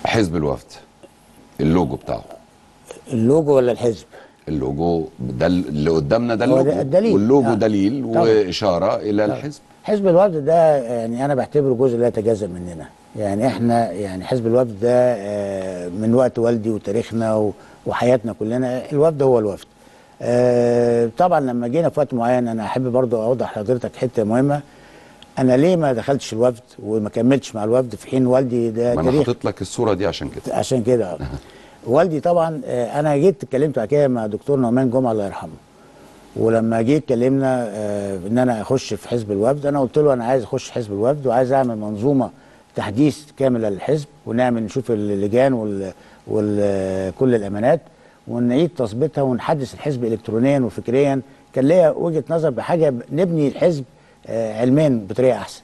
حزب الوفد اللوجو بتاعه اللوجو ولا الحزب اللوجو ده اللي قدامنا ده هو ده اللوجو الدليل. واللوجو آه. دليل طبعا. واشاره الى الحزب حزب الوفد ده يعني انا بعتبره جزء لا يتجزا مننا يعني احنا يعني حزب الوفد ده آه، من وقت والدي وتاريخنا و- وحياتنا كلنا الوفد هو الوفد آه، طبعا لما جينا في وقت معين انا احب برضو اوضح لحضرتك حته مهمه انا ليه ما دخلتش الوفد وما كملتش مع الوفد في حين والدي ده ما انا تاريخ حاطط لك الصوره دي عشان كده عشان كده آه. والدي طبعا آه، انا جيت اتكلمت بعد كده مع دكتور نعمان جمعه الله يرحمه ولما جيت اتكلمنا آه، ان انا اخش في حزب الوفد انا قلت له انا عايز اخش حزب الوفد وعايز اعمل منظومه تحديث كامله للحزب ونعمل نشوف اللجان وال وكل الامانات ونعيد تظبيطها ونحدث الحزب الكترونيا وفكريا كان ليا وجهه نظر بحاجه نبني الحزب آه، علميا بطريقه احسن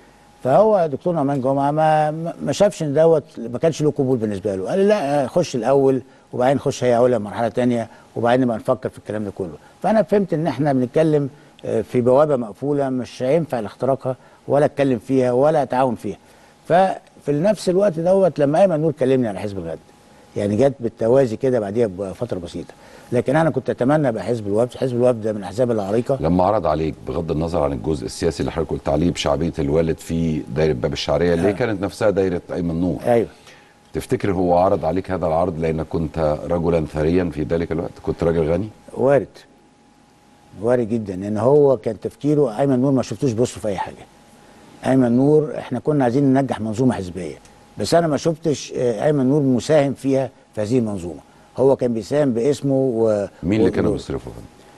فهو دكتور نعمان جمعه ما ما- ما شافش ان دوت ما كانش له قبول بالنسبه له قال لي لا خش الاول وبعدين خش هي اولى مرحله تانية وبعدين نبقى نفكر في الكلام ده كله فانا فهمت ان احنا بنتكلم آه، في بوابه مقفوله مش هينفع اختراقها ولا اتكلم فيها ولا اتعاون فيها ففي نفس الوقت دوت لما ايمن نور كلمني على حزب الغد يعني جت بالتوازي كده بعديها بفتره بسيطه لكن انا كنت اتمنى ابقى حزب الوفد حزب الوفد ده من الاحزاب العريقه لما عرض عليك بغض النظر عن الجزء السياسي اللي حضرتك قلت عليه بشعبيه الوالد في دايره باب الشعريه اللي هي كانت نفسها دايره ايمن نور ايوه تفتكر هو عرض عليك هذا العرض لانك كنت رجلا ثريا في ذلك الوقت كنت راجل غني وارد وارد جدا ان هو كان تفكيره ايمن نور ما شفتوش بص في اي حاجه ايمن نور احنا كنا عايزين ننجح منظومه حزبيه بس انا ما شفتش آه، ايمن نور مساهم فيها في هذه المنظومه هو كان بيساهم باسمه و... مين اللي و- كانوا و- بيصرفوا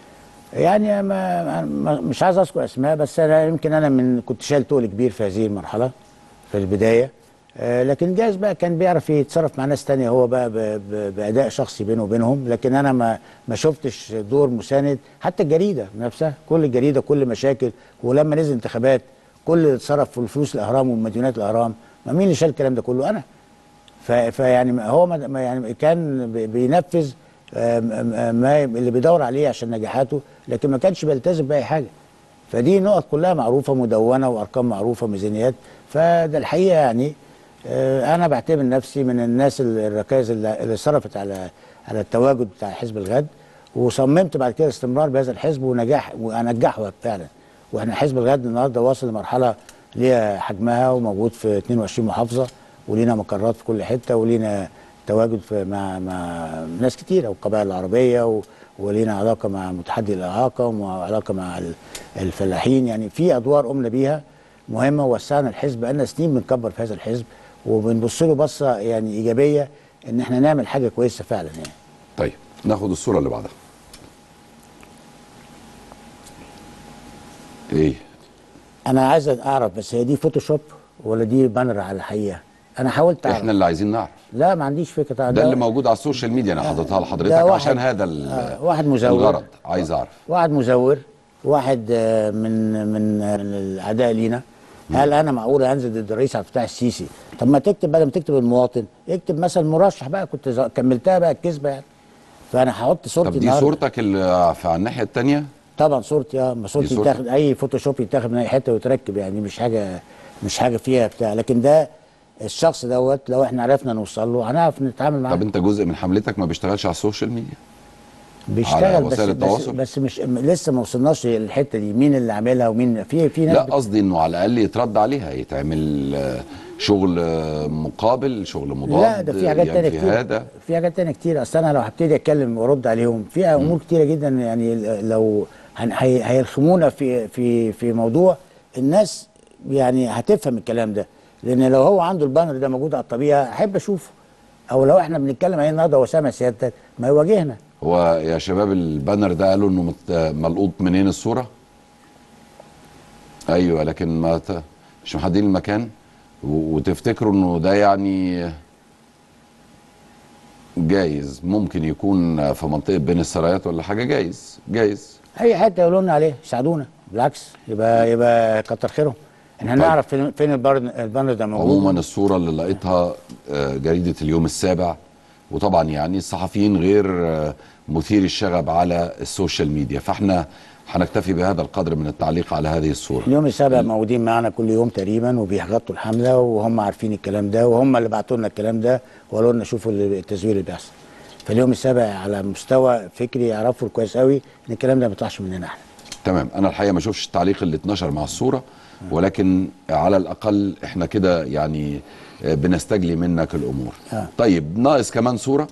يعني ما ما مش عايز اذكر اسماء بس انا يمكن انا من كنت شايل تقل كبير في هذه المرحله في البدايه آه، لكن جايز بقى كان بيعرف يتصرف مع ناس تانية هو بقى ب- ب- باداء شخصي بينه وبينهم لكن انا ما ما شفتش دور مساند حتى الجريده نفسها كل الجريده كل مشاكل ولما نزل انتخابات كل اللي اتصرف في الفلوس الاهرام ومديونات الاهرام ما مين اللي شال الكلام ده كله انا ف- فيعني ما- هو ما ما يعني كان بي- بينفذ آه، م- ما اللي بيدور عليه عشان نجاحاته لكن ما كانش بيلتزم باي حاجه فدي نقط كلها معروفه مدونه وارقام معروفه ميزانيات فده الحقيقه يعني آه، انا بعتبر نفسي من الناس ال- الركائز اللي اللي صرفت على على التواجد بتاع حزب الغد وصممت بعد كده استمرار بهذا الحزب ونجاح وانجحه فعلا واحنا حزب الغد النهارده واصل لمرحله ليها حجمها وموجود في 22 محافظه ولينا مقرات في كل حته ولينا تواجد في مع مع ناس كتيره والقبائل العربيه و ولينا علاقه مع متحدي الاعاقه وعلاقه مع ال- الفلاحين يعني في ادوار قمنا بيها مهمه ووسعنا الحزب بقالنا سنين بنكبر في هذا الحزب وبنبص له بصه يعني ايجابيه ان احنا نعمل حاجه كويسه فعلا يعني طيب ناخد الصوره اللي بعدها ايه انا عايز اعرف بس هي دي فوتوشوب ولا دي بانر على الحقيقه انا حاولت اعرف احنا اللي عايزين نعرف لا ما عنديش فكره ده اللي موجود على السوشيال ميديا انا حاططها لحضرتك ده واحد- عشان هذا ال- آه، واحد مزور. الغرض عايز اعرف واحد مزور واحد آه، من من آه، من الاعداء لينا قال انا معقول انزل ضد الرئيس عبد الفتاح السيسي طب ما تكتب بدل ما تكتب المواطن اكتب مثلا مرشح بقى كنت ز- كملتها بقى الكذبه يعني فانا هحط صورتي طب دي النهاردة. صورتك اللي في على الناحيه الثانيه طبعا صورتي اه ما صورتي صورتك؟ يتاخد اي فوتوشوب يتاخد من اي حته ويتركب يعني مش حاجه مش حاجه فيها بتاع لكن ده الشخص دوت لو احنا عرفنا نوصل له هنعرف نتعامل معاه طب انت جزء من حملتك ما بيشتغلش على السوشيال ميديا بيشتغل بس, وسائل بس, التواصل؟ بس مش م- لسه ما وصلناش للحته دي مين اللي عاملها ومين في في ناس لا بت- قصدي انه على الاقل يترد عليها يتعمل آه، شغل آه، مقابل شغل مضاد لا ده في حاجات تانية في كتير هذا في حاجات تانية كتير اصل انا لو هبتدي اتكلم وارد عليهم في امور كتيره جدا يعني ل- لو هن- هي- هيلخمونا في في في موضوع الناس يعني هتفهم الكلام ده لان لو هو عنده البانر ده موجود على الطبيعه احب اشوفه او لو احنا بنتكلم عليه النهارده وسامع سيادتك ما يواجهنا هو يا شباب البانر ده قالوا انه مت- ملقوط منين الصوره ايوه لكن ما ت... مش محددين المكان و- وتفتكروا انه ده يعني جايز ممكن يكون في منطقه بين السرايات ولا حاجه جايز جايز اي حته يقولوا لنا عليه يساعدونا بالعكس يبقى يبقى كتر خيرهم احنا طيب. نعرف فين فين البانر البانر ده موجود عموما الصورة اللي لقيتها آه، جريدة اليوم السابع وطبعا يعني الصحفيين غير آه، مثير الشغب على السوشيال ميديا فاحنا هنكتفي بهذا القدر من التعليق على هذه الصوره اليوم السابع موجودين معانا كل يوم تقريبا وبيغطوا الحمله وهم عارفين الكلام ده وهم اللي بعتوا لنا الكلام ده وقالوا لنا شوفوا التزوير اللي بيحصل فاليوم السابع على مستوى فكري يعرفوا كويس قوي ان الكلام ده ما بيطلعش مننا احنا تمام انا الحقيقه ما شفتش التعليق اللي اتنشر مع الصوره ولكن على الاقل احنا كده يعني آه، بنستجلي منك الامور آه. طيب ناقص كمان صوره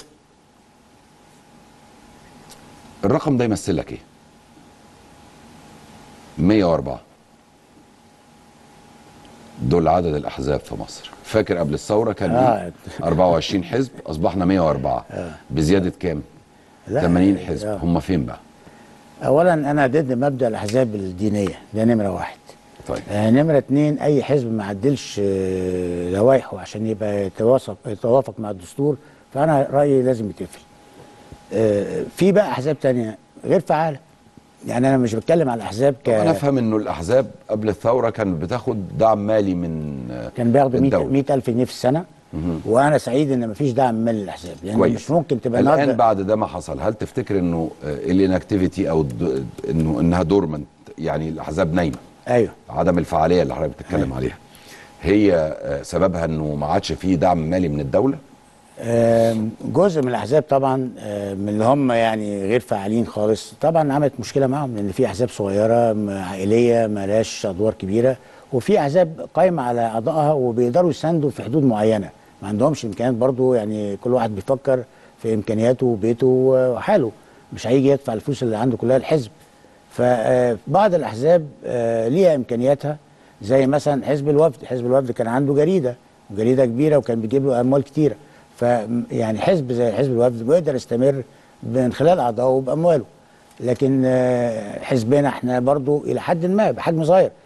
الرقم ده يمثل لك ايه 104 دول عدد الاحزاب في مصر فاكر قبل الثوره كان آه. ايه 24 حزب اصبحنا 104 بزياده كام لا، 80 حزب آه. هم فين بقى اولا انا ضد مبدا الاحزاب الدينيه ده نمره واحد طيب آه نمره اتنين اي حزب ما عدلش آه لوائحه عشان يبقى يتوافق يتوافق مع الدستور فانا رايي لازم يتقفل آه في بقى احزاب تانية غير فعاله يعني انا مش بتكلم على الاحزاب ك انا افهم انه الاحزاب قبل الثوره كانت بتاخد دعم مالي من كان بياخدوا 100 الدولة. 100000 جنيه في السنه وانا سعيد ان مفيش دعم مالي للاحزاب لان كويس مش ممكن تبقى الان النهارده بعد ده ما حصل هل تفتكر انه الانكتيفيتي او الد- انه انها دورمنت يعني الاحزاب نايمه ايوه عدم الفعاليه اللي حضرتك بتتكلم عليها هي آه، سببها انه ما عادش فيه دعم مالي من الدوله آم، جزء من الاحزاب طبعا آه، من اللي هم يعني غير فاعلين خالص طبعا عملت مشكله معاهم لان في احزاب صغيره م- عائليه ما لهاش ادوار كبيره وفي احزاب قايمه على اعضائها وبيقدروا يساندوا في حدود معينه ما عندهمش امكانيات برضو يعني كل واحد بيفكر في امكانياته وبيته وحاله مش هيجي يدفع الفلوس اللي عنده كلها الحزب فبعض الاحزاب آه، ليها امكانياتها زي مثلا حزب الوفد حزب الوفد كان عنده جريده وجريده كبيره وكان بيجيب له اموال كتيره ف يعني حزب زي حزب الوفد بيقدر يستمر من خلال اعضائه وبامواله لكن آه، حزبنا احنا برضو الى حد ما بحجم صغير